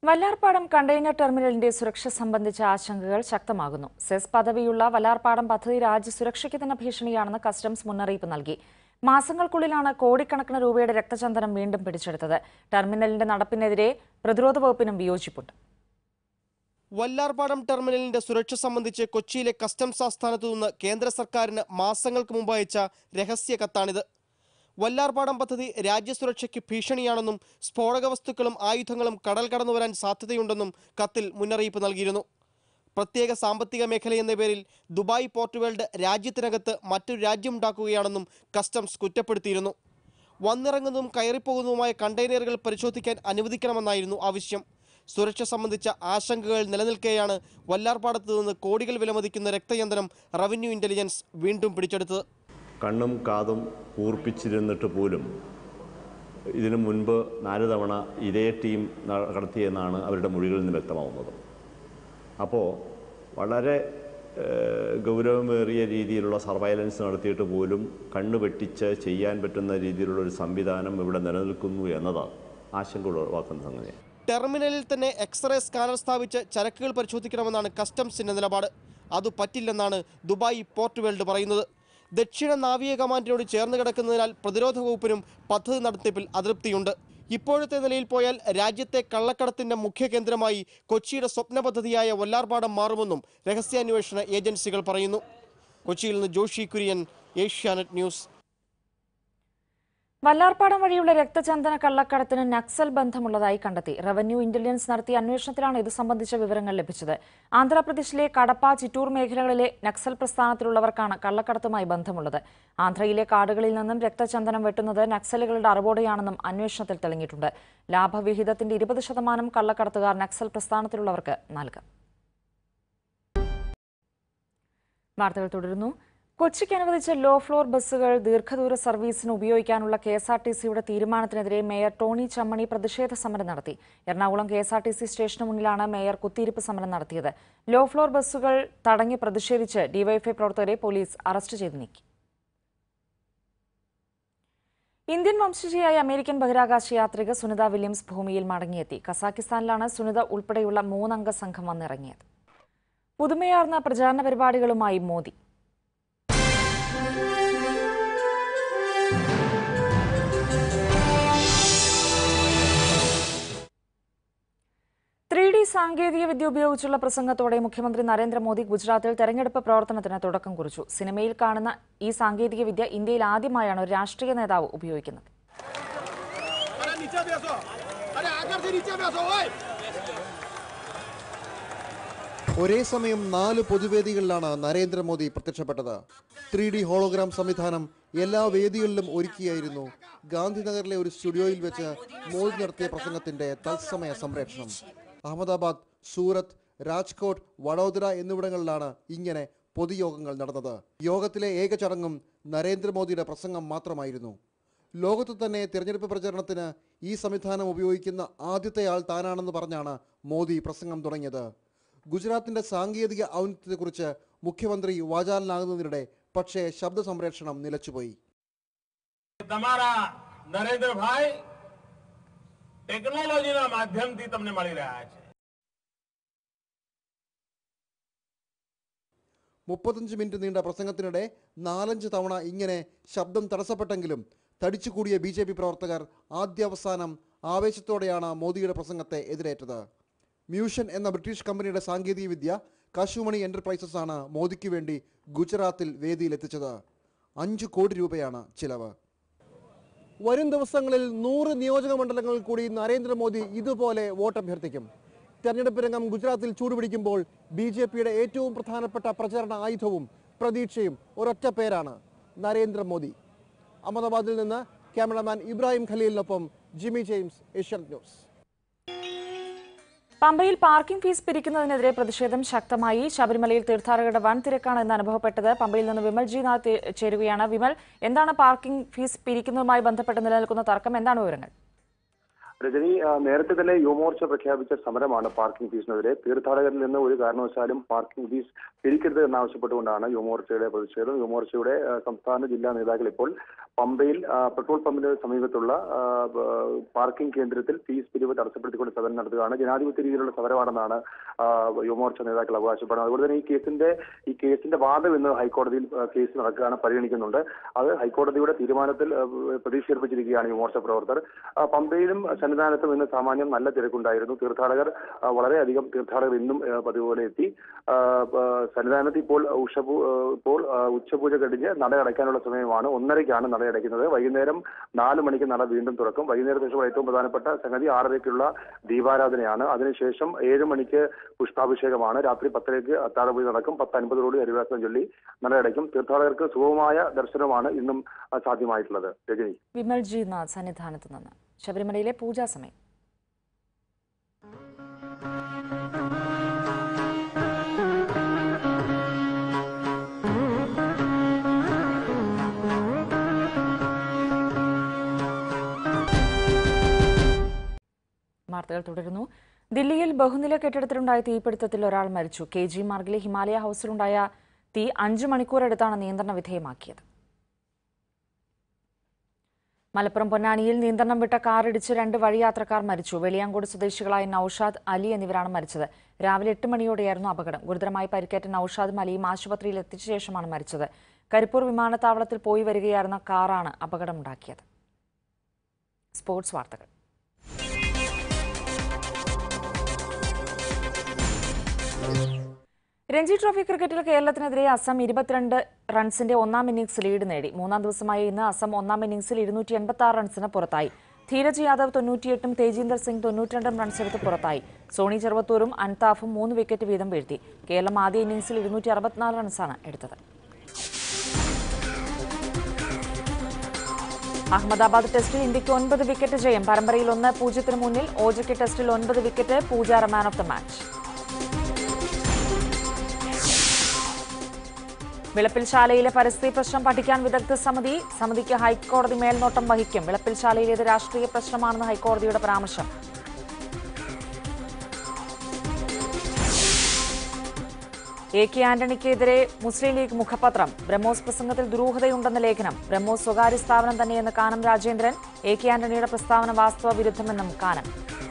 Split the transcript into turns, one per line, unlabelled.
Vallarpadam container ടെർമിനലിന്റെ സുരക്ഷ സംബന്ധിച്ച ആശങ്കകൾ ശക്തമാകുന്നു സെസ് പദവിയുള്ള വല്ലാർപാടം പദ്ധതി രാജ്യസുരക്ഷയ്ക്ക് തന്നെ ഭീഷണിയാണെന്ന് കസ്റ്റംസ് മുന്നറിയിപ്പ് നൽകി മാസങ്ങൾക്കുള്ളിലാണ് കോടിക്കണക്കിന് രൂപയുടെ രക്തചന്ദനം വീണ്ടും പിടിച്ചെടുത്തത് ടെർമിനലിന്റെ നടപ്പിനെതിരെ പ്രതിരോധ വകുപ്പിനും വിയോജിപ്പുണ്ട്
വല്ലാർപാടം ടെർമിനലിന്റെ സുരക്ഷ സംബന്ധിച്ച് കൊച്ചിയിലെ കസ്റ്റംസ് ആസ്ഥാനത്തു നിന്ന് കേന്ദ്ര സർക്കാരിന് മാസങ്ങൾക്ക് മുമ്പ് അയച്ച രഹസ്യ കത്താണിത് വല്ലാർപാടം പദ്ധതി രാജ്യസുരക്ഷയ്ക്ക് ഭീഷണിയാണെന്നും സ്ഫോടക വസ്തുക്കളും ആയുധങ്ങളും കടൽ കടന്നു വരാൻ സാധ്യതയുണ്ടെന്നും കത്തിൽ മുന്നറിയിപ്പ് നൽകിയിരുന്നു പ്രത്യേക സാമ്പത്തിക മേഖല എന്ന പേരിൽ ദുബായ് പോർട്ട് വേൾഡ് രാജ്യത്തിനകത്ത് മറ്റൊരു രാജ്യമുണ്ടാക്കുകയാണെന്നും കസ്റ്റംസ് കുറ്റപ്പെടുത്തിയിരുന്നു വന്നിറങ്ങുന്നതും കയറിപ്പോകുന്നതുമായ കണ്ടെയ്നറുകൾ പരിശോധിക്കാൻ അനുവദിക്കണമെന്നായിരുന്നു ആവശ്യം സുരക്ഷ സംബന്ധിച്ച ആശങ്കകൾ നിലനിൽക്കെയാണ് വല്ലാർപാടത്ത് നിന്ന് കോടികൾ വിലമതിക്കുന്ന രക്തയന്ത്രം റവന്യൂ ഇന്റലിജൻസ് വീണ്ടും പിടിച്ചെടുത്തത്
കണ്ണും കാതും കൂർപ്പിച്ചിരുന്നിട്ട് പോലും ഇതിനു മുൻപ് നാല് തവണ ഇതേ ടീം ന- നടത്തിയെന്നാണ് അവരുടെ മൊഴികളിൽ നിന്ന് വ്യക്തമാവുന്നത് അപ്പോൾ വളരെ ഏഹ്, ഗൗരവമേറിയ രീതിയിലുള്ള സർവൈലൻസ് നടത്തിയിട്ട് പോലും കണ്ണു വെട്ടിച്ച് ചെയ്യാൻ പറ്റുന്ന രീതിയിലുള്ള ഒരു സംവിധാനം ഇവിടെ നിലനിൽക്കുന്നു എന്നത് ആശങ്ക ഉളവാക്കുന്ന സംഗതിയാണ്
ടെർമിനലിൽ തന്നെ എക്സ്റേ സ്കാനർ സ്ഥാപിച്ച് ചരക്കുകൾ പരിശോധിക്കണമെന്നാണ് കസ്റ്റംസിന്റെ നിലപാട് അത് പറ്റില്ലെന്നാണ് ദുബായ് പോർട്ട് വേൾഡ് പറയുന്നത് ദക്ഷിണ നാവിക കമാൻഡിനോട് ചേർന്ന് കിടക്കുന്നതിനാൽ പ്രതിരോധ വകുപ്പിനും പദ്ധതി നടത്തിപ്പിൽ അതൃപ്തിയുണ്ട് ഇപ്പോഴത്തെ നിലയിൽ പോയാൽ രാജ്യത്തെ കള്ളക്കടത്തിന്റെ മുഖ്യ കേന്ദ്രമായി കൊച്ചിയുടെ സ്വപ്ന പദ്ധതിയായ വല്ലാർപാടം മാറുമെന്നും രഹസ്യാന്വേഷണ ഏജൻസികൾ പറയുന്നു കൊച്ചിയിൽ നിന്ന് ജോഷി കുര്യൻ ഏഷ്യാനെറ്റ് ന്യൂസ്
വല്ലാർപാടം വഴിയുള്ള രക്തചന്ദന കള്ളക്കടത്തിന് നക്സൽ ബന്ധമുള്ളതായി കണ്ടെത്തി റവന്യൂ ഇന്റലിജൻസ് നടത്തിയ അന്വേഷണത്തിലാണ് ഇത് സംബന്ധിച്ച വിവരങ്ങൾ ലഭിച്ചത് ആന്ധ്രാപ്രദേശിലെ കടപ്പ ചിറ്റൂർ മേഖലകളിലെ നക്സൽ പ്രസ്ഥാനത്തിലുള്ളവർക്കാണ് കള്ളക്കടത്തുമായി ബന്ധമുള്ളത് ആന്ധ്രയിലെ കാടുകളിൽ നിന്നും രക്തചന്ദനം വെട്ടുന്നത് നക്സലുകളുടെ അറിവോടെയാണെന്നും അന്വേഷണത്തിൽ തെളിഞ്ഞിട്ടുണ്ട് ലാഭവിഹിതത്തിന്റെ ഇരുപത് ശതമാനം കള്ളക്കടത്തുകാർ നക്സൽ പ്രസ്ഥാനത്തിലുള്ളവർക്ക് നൽകും വാർത്തകൾ തുടരുന്നു കൊച്ചിക്ക് അനുവദിച്ച ലോ ഫ്ലോർ ബസ്സുകൾ ദീർഘദൂര സർവീസിന് ഉപയോഗിക്കാനുള്ള കെ എസ് ആർ ടി സിയുടെ തീരുമാനത്തിനെതിരെ മേയർ ടോണി ചമ്മണി പ്രതിഷേധ സമരം നടത്തി Ernakulam K S R T C സ്റ്റേഷന് മുന്നിലാണ് മേയർ കുത്തിയിരിപ്പ് സമരം നടത്തിയത് ലോ ഫ്ലോർ ബസ്സുകൾ തടഞ്ഞ് പ്രതിഷേധിച്ച് ഡിവൈഎഫ്ഐ പ്രവർത്തകരെ പോലീസ് അറസ്റ്റ് ചെയ്ത് നീക്കി ഇന്ത്യൻ വംശജയായ അമേരിക്കൻ ബഹിരാകാശ യാത്രിക സുനിത വില്യംസ് ഭൂമിയിൽ മടങ്ങിയെത്തി കസാക്കിസ്ഥാനിലാണ് സുനിത ഉൾപ്പെടെയുള്ള മൂന്നംഗ സംഘം വന്നിറങ്ങിയത് പുതുമയാർന്ന പ്രചാരണ പരിപാടികളുമായി മോദി ത്രീ ഡി സാങ്കേതിക വിദ്യ ഉപയോഗിച്ചുള്ള പ്രസംഗത്തോടെ മുഖ്യമന്ത്രി നരേന്ദ്രമോദി ഗുജറാത്തിൽ തെരഞ്ഞെടുപ്പ് പ്രവർത്തനത്തിന് തുടക്കം കുറിച്ചു സിനിമയിൽ കാണുന്ന ഈ സാങ്കേതിക വിദ്യ ഇന്ത്യയിൽ ആദ്യമായാണ് ഒരു രാഷ്ട്രീയ നേതാവ് ഉപയോഗിക്കുന്നത്
ഒരേ സമയം നാല് പൊതുവേദികളിലാണ് നരേന്ദ്രമോദി പ്രത്യക്ഷപ്പെട്ടത് ത്രീ ഡി ഹോളോഗ്രാം സംവിധാനം എല്ലാ വേദികളിലും ഒരുക്കിയായിരുന്നു ഗാന്ധിനഗറിലെ ഒരു സ്റ്റുഡിയോയിൽ വെച്ച് മോദി നടത്തിയ പ്രസംഗത്തിന്റെ തത്സമയ സംപ്രേഷണം അഹമ്മദാബാദ് സൂറത്ത് രാജ്കോട്ട് വഡോദര എന്നിവിടങ്ങളിലാണ് ഇങ്ങനെ പൊതുയോഗങ്ങൾ നടന്നത് യോഗത്തിലെ ഏക ചടങ്ങും നരേന്ദ്രമോദിയുടെ പ്രസംഗം മാത്രമായിരുന്നു ലോകത്ത് തന്നെ തിരഞ്ഞെടുപ്പ് പ്രചരണത്തിന് ഈ സംവിധാനം ഉപയോഗിക്കുന്ന ആദ്യത്തെ ആൾ താനാണെന്ന് പറഞ്ഞാണ് മോദി പ്രസംഗം തുടങ്ങിയത് ഗുജറാത്തിന്റെ സാങ്കേതിക ഔന്നത്യത്തെക്കുറിച്ച് മുഖ്യമന്ത്രി വാചാലനാകുന്നതിനിടെ പക്ഷേ ശബ്ദ സംപ്രേഷണം നിലച്ചുപോയി
તમારા નરેન્દ્રભાઈ ટેકનોલોજીના માધ્યમથી તમને મળી રહ્યા છે
മുപ്പത്തഞ്ച് മിനിറ്റ് നീണ്ട പ്രസംഗത്തിനിടെ നാലഞ്ച് തവണ ഇങ്ങനെ ശബ്ദം തടസ്സപ്പെട്ടെങ്കിലും തടിച്ചുകൂടിയ ബി ജെ പി പ്രവർത്തകർ ആദ്യാവസാനം ആവേശത്തോടെയാണ് മോദിയുടെ പ്രസംഗത്തെ എതിരേറ്റത് മ്യൂഷൻ എന്ന ബ്രിട്ടീഷ് കമ്പനിയുടെ സാങ്കേതികവിദ്യ കശുമണി എന്റർപ്രൈസസ് ആണ് മോദിക്ക് വേണ്ടി ഗുജറാത്തിൽ വേദിയിലെത്തിച്ചത് അഞ്ച് കോടി രൂപയാണ് ചിലവ് വരും ദിവസങ്ങളിൽ നൂറ് നിയോജക മണ്ഡലങ്ങളിൽ കൂടി നരേന്ദ്രമോദി ഇതുപോലെ വോട്ടഭ്യർത്ഥിക്കും തെരഞ്ഞെടുപ്പ് രംഗം ഗുജറാത്തിൽ ചൂടുപിടിക്കുമ്പോൾ ബി ജെ പിയുടെ ഏറ്റവും പ്രധാനപ്പെട്ട പ്രചരണ ആയുധവും പ്രതീക്ഷയും ഒരൊറ്റ പേരാണ് നരേന്ദ്രമോദി അഹമ്മദാബാദിൽ നിന്ന് ക്യാമറമാൻ ഇബ്രാഹിം ഖലീലിനൊപ്പം ജിമ്മി ജെയിംസ് ഏഷ്യൻ ന്യൂസ്
പമ്പയിൽ പാർക്കിംഗ് ഫീസ് പിരിക്കുന്നതിനെതിരെ പ്രതിഷേധം ശക്തമായി ശബരിമലയിൽ തീർത്ഥാടകരുടെ വൻ തിരക്കാണ് ഇന്ന് അനുഭവപ്പെട്ടത് പമ്പയിൽ നിന്ന് വിമൽ ജി നാഥ് ചേരുകയാണ് വിമൽ എന്താണ് പാർക്കിംഗ് ഫീസ് പിരിക്കുന്നതുമായി ബന്ധപ്പെട്ട് നിലനിൽക്കുന്ന തർക്കം എന്താണ് വിവരങ്ങൾ
രജനി ആ, നേരത്തെ തന്നെ യുവമോർച്ച പ്രഖ്യാപിച്ച സമരമാണ് പാർക്കിംഗ് ഫീസിനെതിരെ തീർത്ഥാടകരിൽ നിന്ന് ഒരു കാരണവശാലും പാർക്കിംഗ് ഫീസ് പിരിക്കരുത് എന്നാവശ്യപ്പെട്ടുകൊണ്ടാണ് യുവമോർച്ചയുടെ പ്രതിഷേധം യുവമോർച്ചയുടെ ആ, സംസ്ഥാന ജില്ലാ നേതാക്കൾ ഇപ്പോൾ പമ്പയിൽ ആ, പെട്രോൾ പമ്പിന് സമീപത്തുള്ള ആ, ബ- പാർക്കിംഗ് കേന്ദ്രത്തിൽ ഫീസ് പിരിവ് തടസ്സപ്പെടുത്തിക്കൊണ്ട് സമരം നടത്തുകയാണ് ജനാധിപത്യ രീതിയിലുള്ള സമരമാണെന്നാണ് ആ, യുവമോർച്ച നേതാക്കൾ അവകാശപ്പെടുന്നത് അതുപോലെ തന്നെ ഈ കേസിന്റെ ഈ കേസിന്റെ വാദം ഇന്ന് ഹൈക്കോടതിയിൽ ആ, കേസ് നടക്കുകയാണ് പരിഗണിക്കുന്നുണ്ട് അത് ഹൈക്കോടതിയുടെ തീരുമാനത്തിൽ ആ, പ്രതീക്ഷയർപ്പിച്ചിരിക്കുകയാണ് യുവമോർച്ച പ്രവർത്തകർ ആ, പമ്പയിലും സന്നിധാനത്തും ഇന്ന് സാമാന്യം നല്ല തിരക്കുണ്ടായിരുന്നു തീർത്ഥാടകർ ആ, വളരെയധികം തീർത്ഥാടകർ ഇന്നും ആ, പതിവ് പോലെ എത്തി ആ, ആ, സന്നിധാനത്ത് ഇപ്പോൾ ഉഷപൂ ആ, ഇപ്പോൾ ആ, ഉച്ചപൂജ കഴിഞ്ഞ് നട അടയ്ക്കാനുള്ള സമയമാണ് ഒന്നരയ്ക്കാണ് നട അടയ്ക്കുന്നത് വൈകുന്നേരം നാല് മണിക്ക് നട വീണ്ടും തുറക്കും വൈകുന്നേരത്തിന് ശേഷം ഏറ്റവും പ്രധാനപ്പെട്ട സംഗതി ആറരയ്ക്കുള്ള ദീപാരാധനയാണ് അതിനുശേഷം ഏഴ് മണിക്ക് പുഷ്പാഭിഷേകമാണ് രാത്രി പത്തരയ്ക്ക് അത്താഴപൂജ നടക്കും പത്ത് അൻപതോട് ഹരിവാസം ചൊല്ലി നട അടയ്ക്കും തീർത്ഥാടകർക്ക് സുഗമമായ ദർശനമാണ് ഇന്നും ആ, സാധ്യമായിട്ടുള്ളത് രജനി
വിമൽ ജി നാഥ് സന്നിധാനത്ത് നിന്ന് ശബരിമലയിലെ പൂജാ സമയം വാർത്തകൾ തുടരുന്നു ദില്ലിയിൽ ബഹുനില കെട്ടിടത്തിലുണ്ടായ തീപിടുത്തത്തിൽ ഒരാൾ മരിച്ചു കെ ജി മാർഗിലെ ഹിമാലയ ഹൌസിലുണ്ടായ തീ അഞ്ച് മണിക്കൂറെടുത്താണ് നിയന്ത്രണ വിധേയമാക്കിയത് മലപ്പുറം പൊന്നാനിയിൽ നിയന്ത്രണം വിട്ട കാറിടിച്ച് രണ്ട് വഴിയാത്രക്കാർ മരിച്ചു വെളിയാങ്കോട് സ്വദേശികളായ നൌഷാദ് അലി എന്നിവരാണ് മരിച്ചത് രാവിലെ എട്ട് മണിയോടെയായിരുന്നു അപകടം ഗുരുതരമായി പരിക്കേറ്റ നൌഷാദും അലിയും ആശുപത്രിയിൽ എത്തിച്ച ശേഷമാണ് മരിച്ചത് കരിപ്പൂർ വിമാനത്താവളത്തിൽ പോയി വരികയായിരുന്ന കാറാണ് അപകടമുണ്ടാക്കിയത് സ്പോർട്സ് വാർത്തകൾ രഞ്ജി ട്രോഫി ക്രിക്കറ്റിൽ കേരളത്തിനെതിരെ അസം ഇരുപത്തിരണ്ട് റൺസിന്റെ ഒന്നാം ഇന്നിംഗ്സ് ലീഡ് നേടി മൂന്നാം ദിവസമായ ഇന്ന് അസം ഒന്നാം ഇന്നിംഗ്സിൽ ഇരുന്നൂറ്റി എൺപത്തി ആറ് റൺസിന് പുറത്തായി ധീരജ് യാദവ് തൊണ്ണൂറ്റിയെട്ടും തേജീന്ദർ സിംഗ് തൊണ്ണൂറ്റിരണ്ടും റൺസെടുത്ത് പുറത്തായി സോണി ചെറുവത്തൂരും അൻതാഫും മൂന്ന് വിക്കറ്റ് വീതം വീഴ്ത്തി കേരളം ആദ്യ ഇന്നിംഗ്സിൽ ഇരുന്നൂറ്റി അറുപത്തിനാല് റൺസാണ് എടുത്തത് അഹമ്മദാബാദ് ടെസ്റ്റിൽ ഇന്ത്യക്ക് ഒൻപത് വിക്കറ്റ് ജയം പരമ്പരയിൽ ഒന്ന് പൂജ്യത്തിന് മുന്നിൽ ഓജയ്ക്ക് ടെസ്റ്റിൽ ഒൻപത് wicket Pujara man of the match വിളപ്പിൽശാലയിലെ പരിസ്ഥിതി പ്രശ്നം പഠിക്കാൻ വിദഗ്ധ സമിതി സമിതിക്ക് ഹൈക്കോടതി മേൽനോട്ടം വഹിക്കും വിളപ്പിൽശാലയിലേത് രാഷ്ട്രീയ പ്രശ്നമാണെന്ന് ഹൈക്കോടതിയുടെ പരാമർശം എ കെ ആന്റണിക്കെതിരെ മുസ്ലിം ലീഗ് മുഖപത്രം ബ്രഹ്മോസ് പ്രസംഗത്തിൽ ദുരൂഹതയുണ്ടെന്ന ലേഖനം ബ്രഹ്മോസ് സ്വകാര്യ സ്ഥാപനം തന്നെയെന്ന് കാനം രാജേന്ദ്രൻ എ കെ ആന്റണിയുടെ പ്രസ്താവന വാസ്തവ വിരുദ്ധമെന്നും കാനം